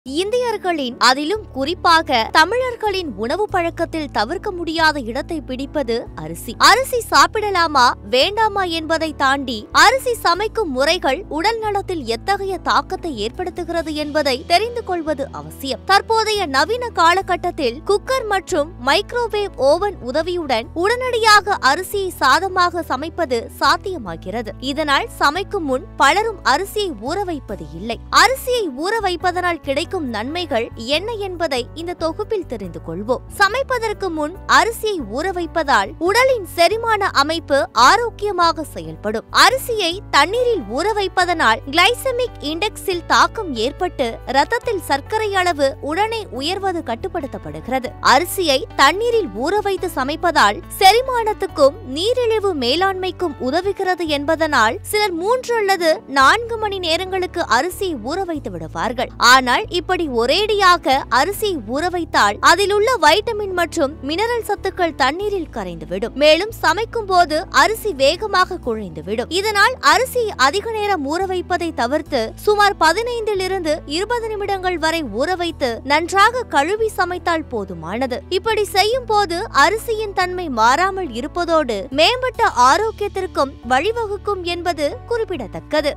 இந்தியர்களின் அதிலும் குறிப்பாக தமிழர்களின் உணவு பழக்கத்தில் தவிர்க்க முடியாத இடத்தை பிடிப்பது அரிசி அரிசி சாப்பிடலாமா வேண்டாமா என்பதை தாண்டி அரிசி சமைக்கும் முறைகள் உடல் நலத்தில் எத்தகைய தாக்கத்தை ஏற்படுத்துகிறது என்பதை தெரிந்து கொள்வது அவசியம் தற்போதைய நவீன காலகட்டத்தில் குக்கர் மற்றும் மைக்ரோவேவ் ஓவன் உதவியுடன் உடனடியாக அரிசியை சாதமாக சமைப்பது சாத்தியமாகிறது இதனால் சமைக்கும் முன் பலரும் அரிசியை ஊற வைப்பது இல்லை அரிசியை ஊற வைப்பதனால் கிடைக்கும் நன்மைகள் என்ன என்பதை இந்த தொகுப்பில் தெரிந்து கொள்வோம் சமைப்பதற்கு முன் அரிசியை ஊற வைப்பதால் உடலின் செரிமான அமைப்பு ஆரோக்கியமாக செயல்படும் அரிசியை தண்ணீரில் ஊற வைப்பதனால் கிளைசமிக் இண்டெக்ஸில் தாக்கம் ஏற்பட்டு ரத்தத்தில் சர்க்கரை அளவு உடனே உயர்வது கட்டுப்படுத்தப்படுகிறது அரிசியை தண்ணீரில் ஊற வைத்து சமைப்பதால் செரிமானத்துக்கும் நீரிழிவு மேலாண்மைக்கும் உதவுகிறது என்பதனால் சிலர் மூன்று அல்லது நான்கு மணி நேரங்களுக்கு அரிசியை ஊற வைத்து விடுவார்கள் ஆனால் இப்படி ஒரேடியாக அரிசியை ஊற வைத்தால் அதில் உள்ள வைட்டமின் மற்றும் மினரல் சத்துக்கள் தண்ணீரில் கரைந்துவிடும் மேலும் சமைக்கும் போது அரிசி வேகமாக குழைந்துவிடும் இதனால் அரிசியை அதிக நேரம் ஊற வைப்பதை தவிர்த்து சுமார் பதினைந்திலிருந்து இருபது நிமிடங்கள் வரை ஊற வைத்து நன்றாக கழுவி சமைத்தால் போதுமானது இப்படி செய்யும் போது அரிசியின் தன்மை மாறாமல் இருப்பதோடு மேம்பட்ட ஆரோக்கியத்திற்கும் வழிவகுக்கும் என்பது குறிப்பிடத்தக்கது